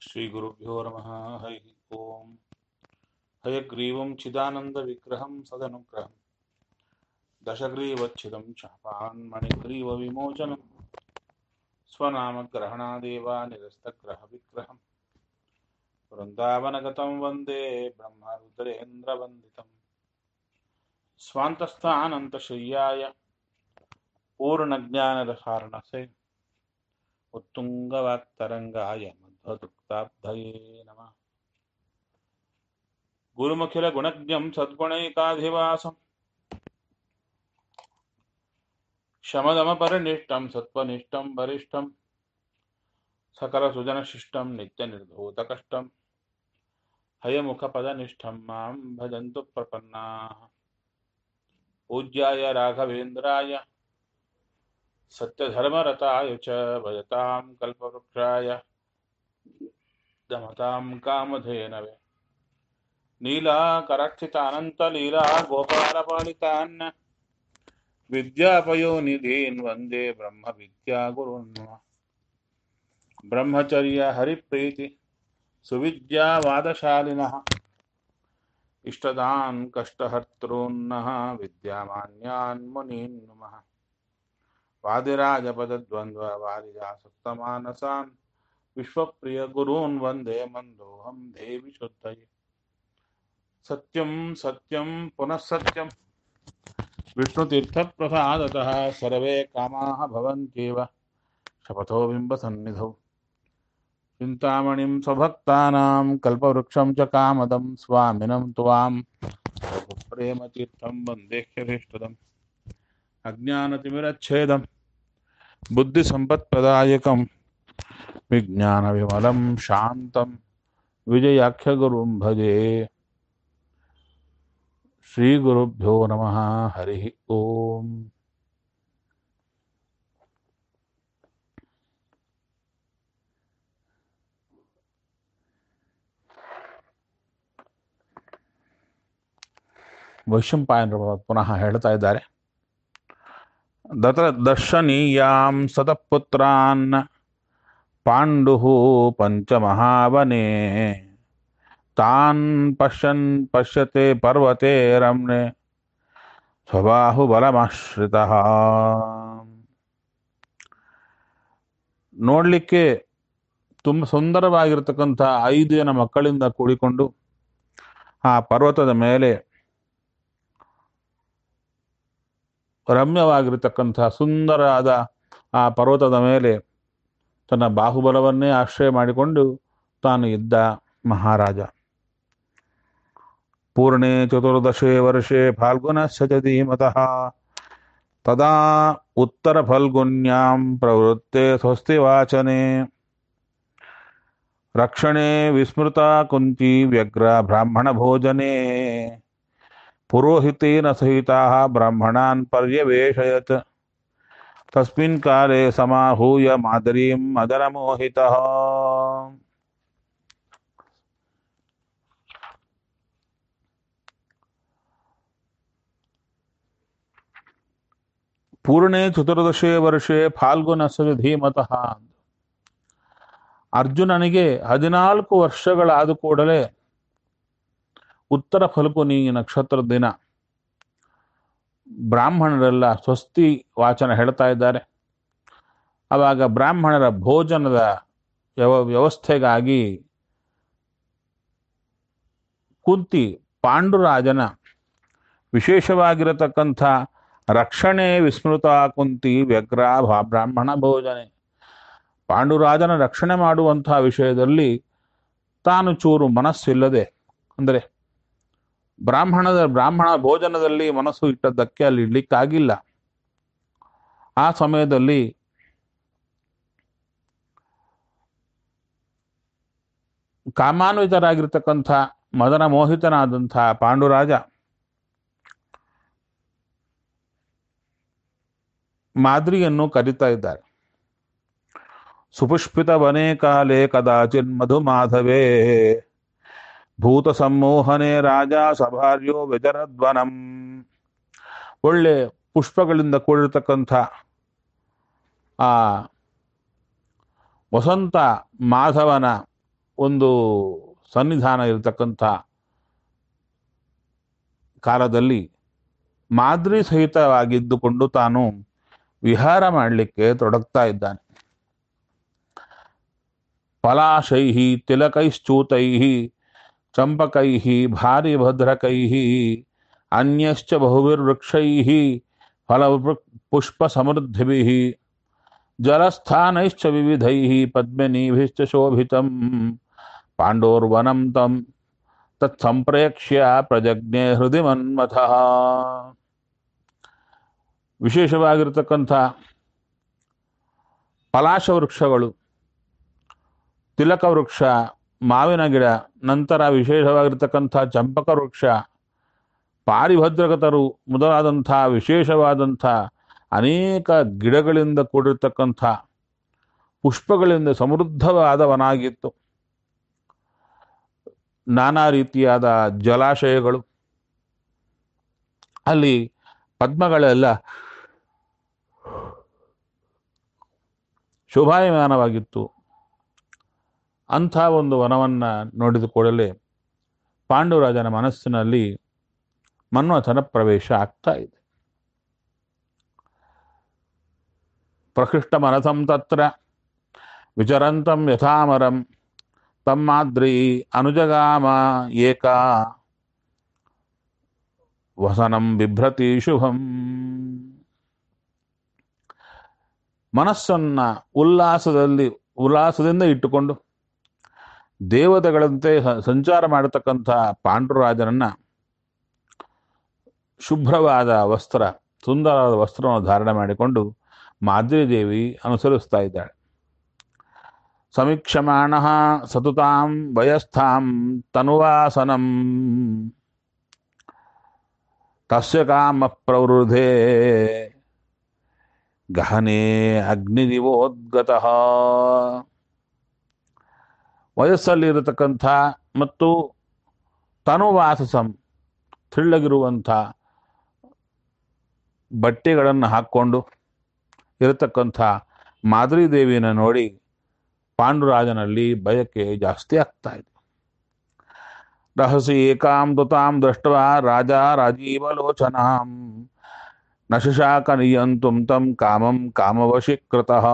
श्रीगुरुभ्यो नमः हरिः ओम् हयग्रीवं चिदानन्दविग्रहं सदनुग्रहं दशग्रीवच्छिदं चापान्मणिग्रीवविमोचनं स्वनामग्रहणादेव निरस्तग्रहविग्रहं वृन्दावनगतं वन्दे ब्रह्मरुद्रेन्द्रवन्दितं स्वान्तस्थानन्तशय्याय पूर्णज्ञानरसारणसे उत्तुङ्गवाक्तरङ्गाय मध्वदुक्ताब्धये नमः गुरुमुखिलगुणज्ञं सद्गुणैकाधिवासं शमदमपरिनिष्टं सत्त्वनिष्ठं वरिष्ठं सकलसुजनशिष्टं नित्यनिर्धूतकष्टं हयमुखपदनिष्ठं मां भजन्तु प्रपन्नाः पूज्याय राघवेन्द्राय सत्यधर्मरताय च भजतां कल्पवृक्षाय दमतां कामधेनवे नीलाकरक्षितानन्तलीला गोपालपालितान् विद्यापयोनिधीन् वन्दे ब्रह्मविद्यागुरुन् ब्रह्मचर्य हरिप्रीति सुविद्यावादशालिनः इष्टदान् कष्टहर्तॄन्नः विद्यामान्यान् मुनीन् नुमः वादिराजपदद्वन्द्ववारिजासक्तमानसान् विश्वप्रियगुरून् वन्दे मन्दोऽहं देवि शुद्धये सत्यं सत्यं पुनः सत्यं विष्णुतीर्थप्रसादतः सर्वे कामाः भवन्त्येव शपथो बिम्बसन्निधौ चिन्तामणिं स्वभक्तानां कल्पवृक्षं च कामदं स्वामिनं त्वां प्रेमतीर्थं वन्देह्यभीष्टदम् अज्ञानतिमिरच्छेदं बुद्धिसम्पत्प्रदायकं विज्ञानविमलं शान्तं विजयाख्यगुरुं भजे श्रीगुरुभ्यो नमः हरिः ओम् ವೈಶಂಪಾಯನರು ಪುನಃ ಹೇಳ್ತಾ ಇದ್ದಾರೆ ದತ್ರ ದರ್ಶನೀಯಾಂ ಸತಪುತ್ರಾನ್ ಪಾಂಡು ಪಂಚಮಹಾವನೆ ತಾನ್ ಪಶ್ಯನ್ ಪಶ್ಯತೆ ಪರ್ವತೆ ರಮ್ನೆ ಸ್ವಬಾಹುಬಲಮಾಶ್ರಿತ ನೋಡ್ಲಿಕ್ಕೆ ತುಂಬ ಸುಂದರವಾಗಿರ್ತಕ್ಕಂಥ ಐದು ಜನ ಮಕ್ಕಳಿಂದ ಕೂಡಿಕೊಂಡು ಆ ಪರ್ವತದ ಮೇಲೆ ರಮ್ಯವಾಗಿರತಕ್ಕಂಥ ಸುಂದರವಾದ ಆ ಪರ್ವತದ ಮೇಲೆ ತನ್ನ ಬಾಹುಬಲವನ್ನೇ ಆಶ್ರಯ ಮಾಡಿಕೊಂಡು ತಾನು ಇದ್ದ ಮಹಾರಾಜ ಪೂರ್ಣೆ ಚತುರ್ದಶೆ ವರ್ಷೆ ಫಾಲ್ಗುನಶ್ಚ ಚ ಧೀಮತಃ ತದಾ ಉತ್ತರ ಫಲ್ಗುನ್ಯಾಂ ಪ್ರವೃತ್ತೆ ಸ್ವಸ್ತಿ ವಾಚನೆ ರಕ್ಷಣೆ ವಿಸ್ಮೃತ ಕುಂತಿ ವ್ಯಗ್ರ ಬ್ರಾಹ್ಮಣ ಭೋಜನೆ ಪುರೋಹಿತೇನ ಸಹಿತಾ ಬ್ರಾಹ್ಮಣಾನ್ ಪರ್ಯವೇಶಯತ್ ತಸ್ಮಿನ್ ಕಾಲೇ ಸಮಾಹೂಯ ಮಾದರೀಂ ಮದನಮೋಹಿತಃ ಪೂರ್ಣೆ ಚತುರ್ದಶೆ ವರ್ಷೆ ಫಾಲ್ಗುನಸ್ಸ ಧೀಮತಃ ಅರ್ಜುನನಿಗೆ ಹದಿನಾಲ್ಕು ವರ್ಷಗಳಾದ ಕೂಡಲೇ ಉತ್ತರ ಫಲ್ಗುನಿ ನಕ್ಷತ್ರದ ದಿನ ಬ್ರಾಹ್ಮಣರೆಲ್ಲ ಸ್ವಸ್ತಿ ವಾಚನ ಹೇಳ್ತಾ ಇದ್ದಾರೆ ಆವಾಗ ಬ್ರಾಹ್ಮಣರ ಭೋಜನದ ವ್ಯವ ವ್ಯವಸ್ಥೆಗಾಗಿ ಕುಂತಿ ಪಾಂಡುರಾಜನ ವಿಶೇಷವಾಗಿರತಕ್ಕಂಥ ರಕ್ಷಣೆ ವಿಸ್ಮೃತ ಕುಂತಿ ವ್ಯಗ್ರ ಬ್ರಾಹ್ಮಣ ಭೋಜನೆ ಪಾಂಡುರಾಜನ ರಕ್ಷಣೆ ಮಾಡುವಂತಹ ವಿಷಯದಲ್ಲಿ ತಾನು ಚೂರು ಮನಸ್ಸಿಲ್ಲದೆ ಅಂದರೆ ಬ್ರಾಹ್ಮಣದ ಬ್ರಾಹ್ಮಣ ಭೋಜನದಲ್ಲಿ ಮನಸ್ಸು ಇಟ್ಟದ್ದಕ್ಕೆ ಅಲ್ಲಿ ಇಡ್ಲಿಕ್ಕಾಗಿಲ್ಲ ಆ ಸಮಯದಲ್ಲಿ ಕಾಮಾನ್ವಿತರಾಗಿರ್ತಕ್ಕಂಥ ಮದನ ಮೋಹಿತನಾದಂಥ ಪಾಂಡುರಾಜ ಮಾದ್ರಿಯನ್ನು ಕರೀತಾ ಇದ್ದಾರೆ ಸುಪುಷ್ಪಿತ ವನೇ ಕಾಲೇ ಕದಾಚಿನ್ ಮಧು ಮಾಧವೇ ಭೂತ ಸಮ್ಮೋಹನೆ ರಾಜ ಸಭಾರ್ಯೋ ವ್ಯಜರದ್ವನಂ ಒಳ್ಳೆ ಪುಷ್ಪಗಳಿಂದ ಕೂಡಿರ್ತಕ್ಕಂಥ ಆ ವಸಂತ ಮಾಧವನ ಒಂದು ಸನ್ನಿಧಾನ ಇರತಕ್ಕಂಥ ಕಾಲದಲ್ಲಿ ಮಾದ್ರಿ ಸಹಿತವಾಗಿದ್ದುಕೊಂಡು ತಾನು ವಿಹಾರ ಮಾಡಲಿಕ್ಕೆ ತೊಡಗ್ತಾ ಇದ್ದಾನೆ ಪಲಾಶೈ ತಿಲಕೈಶ್ಚೂತೈ ಚಂಪಕೈ ಭಾರಿ ಭದ್ರಕೈ ಅನ್ಯಶ್ಚ ಬಹುವಿರ್ವೃಕ್ಷೈ ಫಲ ಪುಷ್ಪ ಸಮೃದ್ಧಿಭಿ ಜಲಸ್ಥಾನೈಶ್ಚ ವಿವಿಧೈ ಪದ್ಮಿನೀಭಿಶ್ಚ ಶೋಭಿತಂ ಪಾಂಡೋರ್ವನಂ ತಂ ತತ್ಸಂಪ್ರೇಕ್ಷ್ಯ ಪ್ರಜಜ್ಞೆ ಹೃದಯ ಮನ್ಮಥ ವಿಶೇಷವಾಗಿರತಕ್ಕಂಥ ಪಲಾಶ ವೃಕ್ಷಗಳು ತಿಲಕ ವೃಕ್ಷ ಮಾವಿನ ಗಿಡ ನಂತರ ವಿಶೇಷವಾಗಿರ್ತಕ್ಕಂಥ ಚಂಪಕ ವೃಕ್ಷ ಪಾರಿಭದ್ರಕತರು ಮೊದಲಾದಂಥ ವಿಶೇಷವಾದಂಥ ಅನೇಕ ಗಿಡಗಳಿಂದ ಕೂಡಿರ್ತಕ್ಕಂಥ ಪುಷ್ಪಗಳಿಂದ ಸಮೃದ್ಧವಾದವನಾಗಿತ್ತು ನಾನಾ ರೀತಿಯಾದ ಜಲಾಶಯಗಳು ಅಲ್ಲಿ ಪದ್ಮಗಳೆಲ್ಲ ಶೋಭಾಯಮಾನವಾಗಿತ್ತು ಅಂಥ ಒಂದು ವನವನ್ನು ನೋಡಿದ ಕೂಡಲೇ ಪಾಂಡುರಾಜನ ಮನಸ್ಸಿನಲ್ಲಿ ಮನ್ಮಥನ ಪ್ರವೇಶ ಆಗ್ತಾ ಇದೆ ಪ್ರಕೃಷ್ಟ ಮನಸಂ ತತ್ರ ವಿಚರಂತಂ ಯಥಾಮರಂ ತಮ್ಮಾದ್ರಿ ಅನುಜಗಾಮ ಏಕ ವಸನಂ ಬಿಭ್ರತಿ ಶುಭಂ ಮನಸ್ಸನ್ನ ಉಲ್ಲಾಸದಲ್ಲಿ ಉಲ್ಲಾಸದಿಂದ ಇಟ್ಟುಕೊಂಡು ದೇವತೆಗಳಂತೆ ಸ- ಸಂಚಾರ ಮಾಡತಕ್ಕಂಥ ಪಾಂಡುರಾಜನನ್ನ ಶುಭ್ರವಾದ ವಸ್ತ್ರ ಸುಂದರವಾದ ವಸ್ತ್ರವನ್ನು ಧಾರಣೆ ಮಾಡಿಕೊಂಡು ಮಾದ್ರಿ ದೇವಿ ಅನುಸರಿಸ್ತಾ ಇದ್ದಾಳೆ ಸಮೀಕ್ಷಮಾಣ ಸತುತಾಂ ವಯಸ್ಥಾಂ ತನುವಾಸನಂ ತಸ್ಯ ಕಾಮ ಪ್ರವೃಧೆ ಗಹನೆ ಅಗ್ನಿದಿವೋದ್ಗತಃ ವಯಸ್ಸಲ್ಲಿರತಕ್ಕಂಥ ಮತ್ತು ತನುವಾಸಸಂ ತೆಳ್ಳಗಿರುವಂಥ ಬಟ್ಟೆಗಳನ್ನು ಹಾಕ್ಕೊಂಡು ಇರತಕ್ಕಂಥ ಮಾದ್ರಿ ದೇವಿನ ನೋಡಿ ಪಾಂಡುರಾಜನಲ್ಲಿ ಬಯಕೆ ಜಾಸ್ತಿ ಆಗ್ತಾ ಇದೆ ರಹಸಿ ಏಕಾಂ ದುತಾಂ ದೃಷ್ಟ ರಾಜ ರಾಜೀವಲೋಚನಾಂ ನ ಶಿಶಾಕ ನಿಯಂತುಂ ತಂ ಕಾಮಂ ಕಾಮವಶೀಕೃತಃ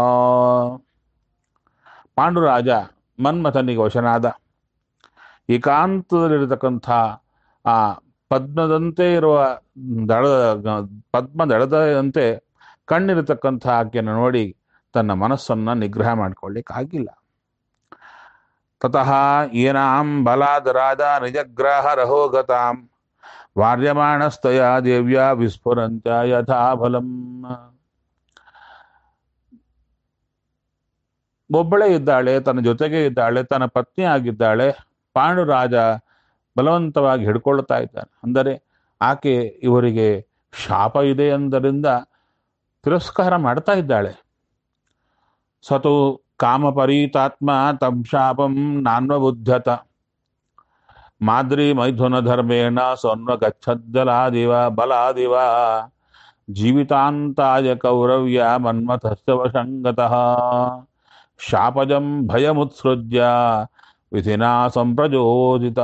ಪಾಂಡುರಾಜ ಮನ್ಮಥನಿಗೆ ವಶನಾದ ಏಕಾಂತದಲ್ಲಿರತಕ್ಕಂಥ ಆ ಪದ್ಮದಂತೆ ಇರುವ ದಳದ ಪದ್ಮ ದಳದಂತೆ ಕಣ್ಣಿರತಕ್ಕಂಥ ಆಕೆಯನ್ನು ನೋಡಿ ತನ್ನ ಮನಸ್ಸನ್ನ ನಿಗ್ರಹ ಮಾಡ್ಕೊಳ್ಳಿಕ್ಕಾಗಿಲ್ಲ ತತಃ ಏನಾಂ ಬಲಾದ್ ರಾಜ ನಿಜಗ್ರಾಹ ರಹೋಗತಾಂ ವಾರ್ಯಮಾಣಸ್ತಯ ದೇವ್ಯ ವಿಸ್ಫುರಂತ ಯಥಾ ಫಲಂ ಒಬ್ಬಳೇ ಇದ್ದಾಳೆ ತನ್ನ ಜೊತೆಗೆ ಇದ್ದಾಳೆ ತನ್ನ ಪತ್ನಿ ಆಗಿದ್ದಾಳೆ ಪಾಂಡುರಾಜ ಬಲವಂತವಾಗಿ ಹಿಡ್ಕೊಳ್ತಾ ಇದ್ದಾನೆ ಅಂದರೆ ಆಕೆ ಇವರಿಗೆ ಶಾಪ ಇದೆ ಎಂದರಿಂದ ತಿರಸ್ಕಾರ ಮಾಡ್ತಾ ಇದ್ದಾಳೆ ಸತು ಕಾಮಪರೀತಾತ್ಮ ತಂ ಶಾಪಂ ನಾನ್ವಬುದ್ಧತ ಮಾದ್ರಿ ಮೈಥುನ ಧರ್ಮೇಣ ಸೊನ್ವ ಗಚ್ಚದ್ದಲಾದಿವ ಬಲಾದಿವ ಜೀವಿತಾಂತಾಯ ಕೌರವ್ಯ ಮನ್ಮಥಸ್ಯ ವಶಂಗತಃ ಶಾಪಜಂ ಭಯಮುತ್ಸೃಜ್ಯ ವಿಧಿನಾ ಸಂಪ್ರಚೋದಿತ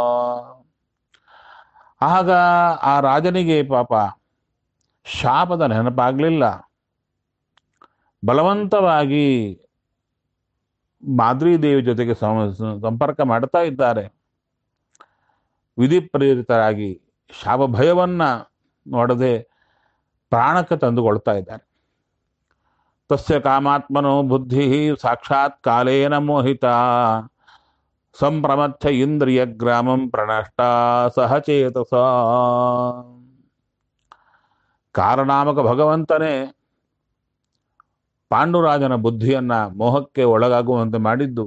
ಆಗ ಆ ರಾಜನಿಗೆ ಪಾಪ ಶಾಪದ ನೆನಪಾಗಲಿಲ್ಲ ಬಲವಂತವಾಗಿ ಮಾದ್ರಿ ದೇವಿ ಜೊತೆಗೆ ಸಂ- ಸಂಪರ್ಕ ಮಾಡ್ತಾ ಇದ್ದಾರೆ ವಿಧಿ ಪ್ರೇರಿತರಾಗಿ ಶಾಪ ಭಯವನ್ನ ನೋಡದೆ ಪ್ರಾಣಕ್ಕೆ ತಂದುಕೊಳ್ತಾ ಇದ್ದಾರೆ ತಸ್ಯ ಕಾಮಾತ್ಮನೋ ಬುದ್ಧಿ ಸಾಕ್ಷಾತ್ ಕಾಲೇನ ಮೋಹಿತ ಸಂಪ್ರಮಥ್ಯ ಇಂದ್ರಿಯ ಗ್ರಾಮಂ ಪ್ರಣಷ್ಟ ಸಹಚೇತಸ ಕಾರಣಾಮಕ ಭಗವಂತನೇ ಪಾಂಡುರಾಜನ ಬುದ್ಧಿಯನ್ನ ಮೋಹಕ್ಕೆ ಒಳಗಾಗುವಂತೆ ಮಾಡಿದ್ದು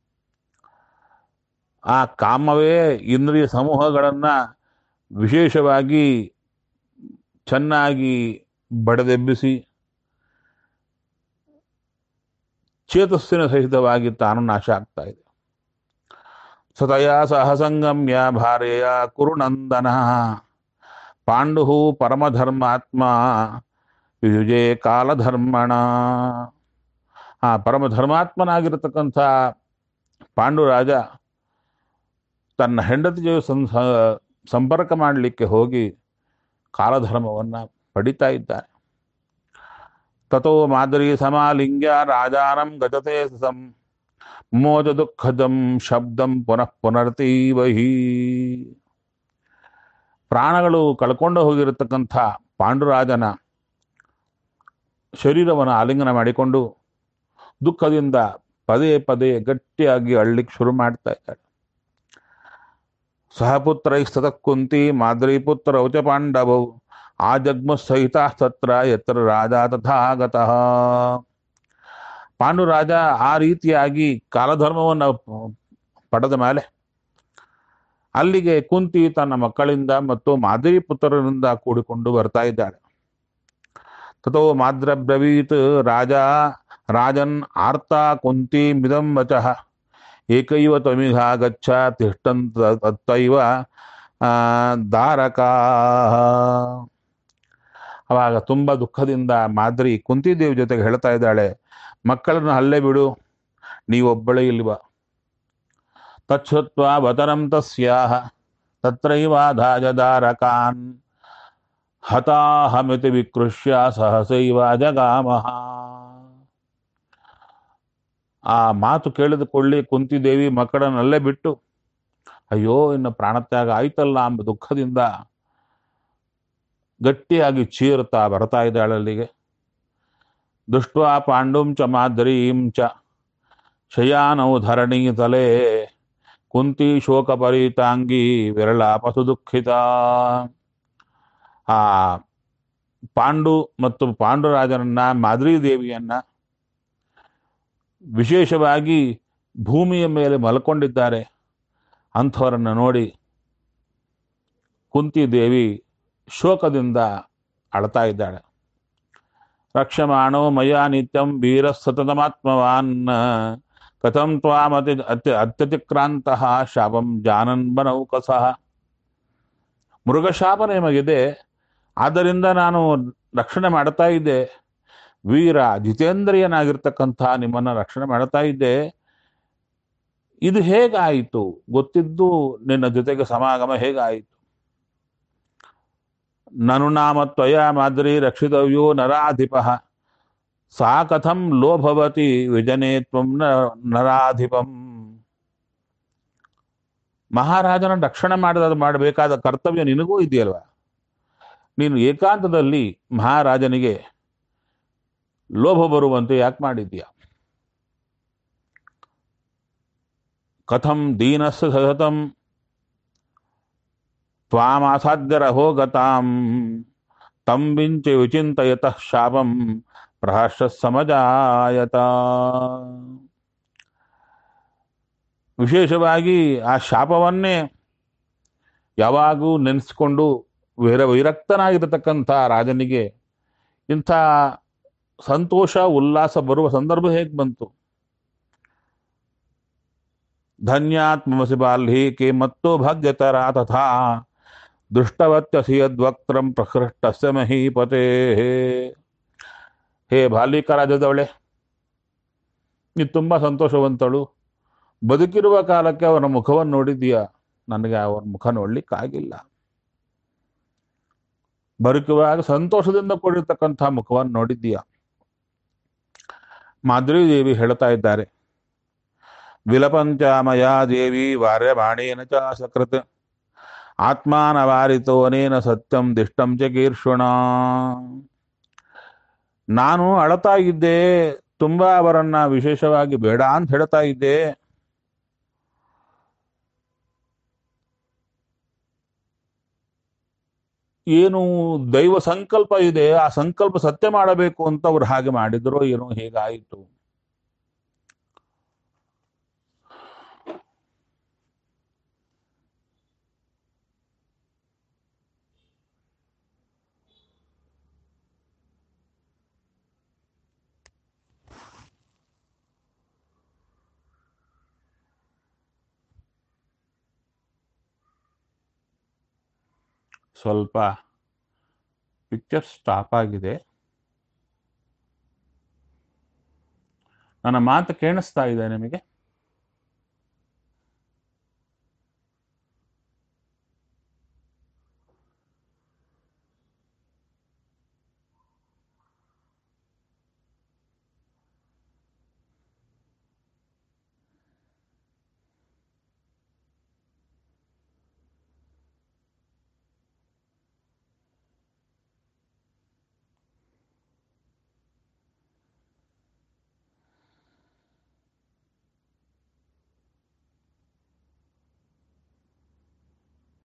ಆ ಕಾಮವೇ ಇಂದ್ರಿಯ ಸಮೂಹಗಳನ್ನ ವಿಶೇಷವಾಗಿ ಚೆನ್ನಾಗಿ ಬಡದೆಬ್ಬಿಸಿ ಚೇತಸ್ಸಿನ ಸಹಿತವಾಗಿ ತಾನು ನಾಶ ಆಗ್ತಾ ಇದೆ ಸತಯ ಸಹಸಂಗಮ್ಯ ಭಾರ್ಯೆಯ ಕುರುನಂದನ ಪಾಂಡು ಪರಮಧರ್ಮಾತ್ಮ ಯುಜೆ ಕಾಲಧರ್ಮಣ ಆ ಪರಮಧರ್ಮಾತ್ಮನಾಗಿರತಕ್ಕಂಥ ಪಾಂಡುರಾಜ ತನ್ನ ಹೆಂಡತಿ ಜೊತೆ ಸಂ- ಸಂಪರ್ಕ ಮಾಡಲಿಕ್ಕೆ ಹೋಗಿ ಕಾಲಧರ್ಮವನ್ನು ಪಡಿತಾ ಇದ್ದಾನೆ ತಥೋ ಮಾದರಿ ಸಮಾಲಿಂಗ್ಯ ರಾಜಾನಂ ಗಜತೆ ಸಂ ಮೋಜ ದುಃಖದಂ ಶಬ್ದಂ ಪುನಃ ಪುನರ್ತೀವಹಿ ಪ್ರಾಣಗಳು ಕಳ್ಕೊಂಡು ಹೋಗಿರತಕ್ಕಂಥ ಪಾಂಡುರಾಜನ ಶರೀರವನ್ನು ಆಲಿಂಗನ ಮಾಡಿಕೊಂಡು ದುಃಖದಿಂದ ಪದೇ ಪದೇ ಗಟ್ಟಿಯಾಗಿ ಅಳ್ಲಿಕ್ಕೆ ಶುರು ಮಾಡ್ತಾ ಇದ್ದಾಳೆ ಸಹಪುತ್ರೈಸ್ತತ ಕುಂತಿ ಮಾದ್ರಿ ಪುತ್ರ ಉಚ ಪಾಂಡವೌ ಆ ಜಗ್ಮ ಸಹಿತ ತತ್ರ ಯತ್ರ ರಾಜ ತಥಾಗತಃ ಪಾಂಡುರಾಜ ಆ ರೀತಿಯಾಗಿ ಕಾಲಧರ್ಮವನ್ನು ಪಡೆದ ಮೇಲೆ ಅಲ್ಲಿಗೆ ಕುಂತಿ ತನ್ನ ಮಕ್ಕಳಿಂದ ಮತ್ತು ಮಾದರಿ ಪುತ್ರರಿಂದ ಕೂಡಿಕೊಂಡು ಬರ್ತಾ ಇದ್ದಾಳೆ ತಥೋ ಮಾದ್ರ ಬ್ರವೀತ್ ರಾಜ ರಾಜನ್ ಆರ್ತ ಕುಂತಿ ಮಿದಂ ವಚಃ ಏಕೈವ ತ್ವಮಿಘ ಗಚ್ಚ ತಿಷ್ಟಂತ ತತ್ತೈವ ಆ, ದಾರಕ ಅವಾಗ ತುಂಬ ದುಃಖದಿಂದ ಮಾದ್ರಿ ಕುಂತಿದೇವಿ ಜೊತೆಗೆ ಹೇಳ್ತಾ ಇದ್ದಾಳೆ ಮಕ್ಕಳನ್ನು ಅಲ್ಲೇ ಬಿಡು ನೀವೊಬ್ಬಳೇ ಇಲ್ವ ತಚ್ಛುತ್ವ ವತನಂ ತಸ್ಯಾಹ ತತ್ರೈವಾಧಾಜ ದಾರಕಾನ್ ಹತಾಹಮಿತಿ ವಿಕೃಷ್ಯ ಸಹಸೈವ ಜಗಾಮಹ ಆ ಮಾತು ಕೇಳಿದ ಕೊಳ್ಳಿ ಕುಂತಿದೇವಿ ಮಕ್ಕಳನ್ನಲ್ಲೇ ಬಿಟ್ಟು ಅಯ್ಯೋ ಇನ್ನು ಪ್ರಾಣತ್ಯಾಗ ಆಯ್ತಲ್ಲ ಎಂಬ ದುಃಖದಿಂದ ಗಟ್ಟಿಯಾಗಿ ಚೀರುತ್ತಾ ಬರ್ತಾ ಇದ್ದಾಳೆ ಅಲ್ಲಿಗೆ ದೃಷ್ಟ್ವಾ ಪಾಂಡುಂ ಚ ಮಾದ್ರೀಂ ಚ ಶಯಾನೌ ಧರಣಿ ತಲೆ ಕುಂತಿ ಶೋಕ ಪರಿತಾಂಗಿ ವಿರಳಾಪಸು ದುಃಖಿತ ಆ ಪಾಂಡು ಮತ್ತು ಪಾಂಡುರಾಜನನ್ನ ಮಾದ್ರಿ ದೇವಿಯನ್ನ ವಿಶೇಷವಾಗಿ ಭೂಮಿಯ ಮೇಲೆ ಮಲ್ಕೊಂಡಿದ್ದಾರೆ ಅಂಥವರನ್ನು ನೋಡಿ ಕುಂತಿ ದೇವಿ ಶೋಕದಿಂದ ಅಳ್ತಾ ಇದ್ದಾಳೆ ರಕ್ಷಮಾಣೋ ಮಯ ನಿತ್ಯಂ ವೀರ ಸತತಮಾತ್ಮವಾನ್ ಕಥಂ ತ್ವಾಮತಿ ಅತ್ಯ ಅತ್ಯತಿಕ್ರಾಂತಹ ಶಾಪಂ ಜಾನನ್ ಬನೌಕಸಃ ಮೃಗಶಾಪ ನಿಮಗಿದೆ ಆದ್ದರಿಂದ ನಾನು ರಕ್ಷಣೆ ಮಾಡ್ತಾ ಇದ್ದೆ ವೀರ ಜಿತೇಂದ್ರಿಯನಾಗಿರ್ತಕ್ಕಂಥ ನಿಮ್ಮನ್ನ ರಕ್ಷಣೆ ಮಾಡ್ತಾ ಇದ್ದೆ ಇದು ಹೇಗಾಯಿತು ಗೊತ್ತಿದ್ದು ನಿನ್ನ ಜೊತೆಗೆ ಸಮಾಗಮ ಹೇಗಾಯಿತು ನನು ನಾಮ ತ್ವಯ ಮಾದ್ರಿ ರಕ್ಷಿತವ್ಯೋ ನರಾಧಿಪ ಸಾ ಕಥಂ ಲೋಭವತಿ ವಿಜನೇ ತ್ವಂ ನ- ನರಾಧಿಪಂ ಮಹಾರಾಜನ ರಕ್ಷಣೆ ಮಾಡದ ಮಾಡಬೇಕಾದ ಕರ್ತವ್ಯ ನಿನಗೂ ಇದೆಯಲ್ವಾ ನೀನು ಏಕಾಂತದಲ್ಲಿ ಮಹಾರಾಜನಿಗೆ ಲೋಭ ಬರುವಂತೆ ಯಾಕೆ ಮಾಡಿದ್ಯಾ ಕಥಂ ದೀನಸ್ಸ ಸತತಂ ತ್ವಾಮಾಸಾದ್ಯರಹೋ ಗತಾಂ ತಂ ವಿಂಚ ವಿಚಿಂತಯತಃ ಶಾಪಂ ಪ್ರಹರ್ಷ ಸಮಜಾಯತ ವಿಶೇಷವಾಗಿ ಆ ಶಾಪವನ್ನೇ ಯಾವಾಗೂ ನೆನೆಸ್ಕೊಂಡು ವಿರ ವಿರಕ್ತನಾಗಿರತಕ್ಕಂಥ ರಾಜನಿಗೆ ಇಂಥ ಸಂತೋಷ ಉಲ್ಲಾಸ ಬರುವ ಸಂದರ್ಭ ಹೇಗೆ ಬಂತು ಧನ್ಯಾತ್ಮಸಿ ಬಾಲ್ಹೀಕೆ ಮತ್ತೋ ಭಾಗ್ಯತರ ತಥಾ ದೃಷ್ಟವತ್ಯಸಿ ಯದ್ವಕ್ತ್ರಂ ಪ್ರಕೃಷ್ಟಸ್ಯ ಮಹೀಪತೆ ಹೇ ಬಾಲಿಕ ರಾಜದವಳೆ ನೀ ತುಂಬ ಸಂತೋಷವಂತಳು ಬದುಕಿರುವ ಕಾಲಕ್ಕೆ ಅವನ ಮುಖವನ್ನು ನೋಡಿದ್ದೀಯಾ ನನಗೆ ಅವನ ಮುಖ ನೋಡ್ಲಿಕ್ಕಾಗಿಲ್ಲ ಬದುಕುವಾಗ ಸಂತೋಷದಿಂದ ಕೂಡಿರ್ತಕ್ಕಂಥ ಮುಖವನ್ನು ನೋಡಿದ್ದೀಯಾ ಮಾಧುರಿ ದೇವಿ ಹೇಳ್ತಾ ಇದ್ದಾರೆ ವಿಲಪಂಚ ಮಯಾ ದೇವಿ ವಾರ್ಯಮಾಣೇನ ಚ ಸಕೃತ್ ಆತ್ಮಾನವಾರಿತೋ ಅನೇನ ಸತ್ಯಂ ದಿಷ್ಟಂ ಚ ಕೀರ್ಷುಣ ನಾನು ಅಳತಾ ಇದ್ದೆ ತುಂಬಾ ಅವರನ್ನ ವಿಶೇಷವಾಗಿ ಬೇಡ ಅಂತ ಹೇಳ್ತಾ ಇದ್ದೆ ಏನು ದೈವ ಸಂಕಲ್ಪ ಇದೆ ಆ ಸಂಕಲ್ಪ ಸತ್ಯ ಮಾಡಬೇಕು ಅಂತ ಅವ್ರು ಹಾಗೆ ಮಾಡಿದ್ರು ಏನೋ ಹೇಗಾಯಿತು ಸ್ವಲ್ಪ ಪಿಕ್ಚರ್ ಸ್ಟಾಪ್ ಆಗಿದೆ ನನ್ನ ಮಾತು ಕೇಳಿಸ್ತಾ ಇದೆ ನಿಮಗೆ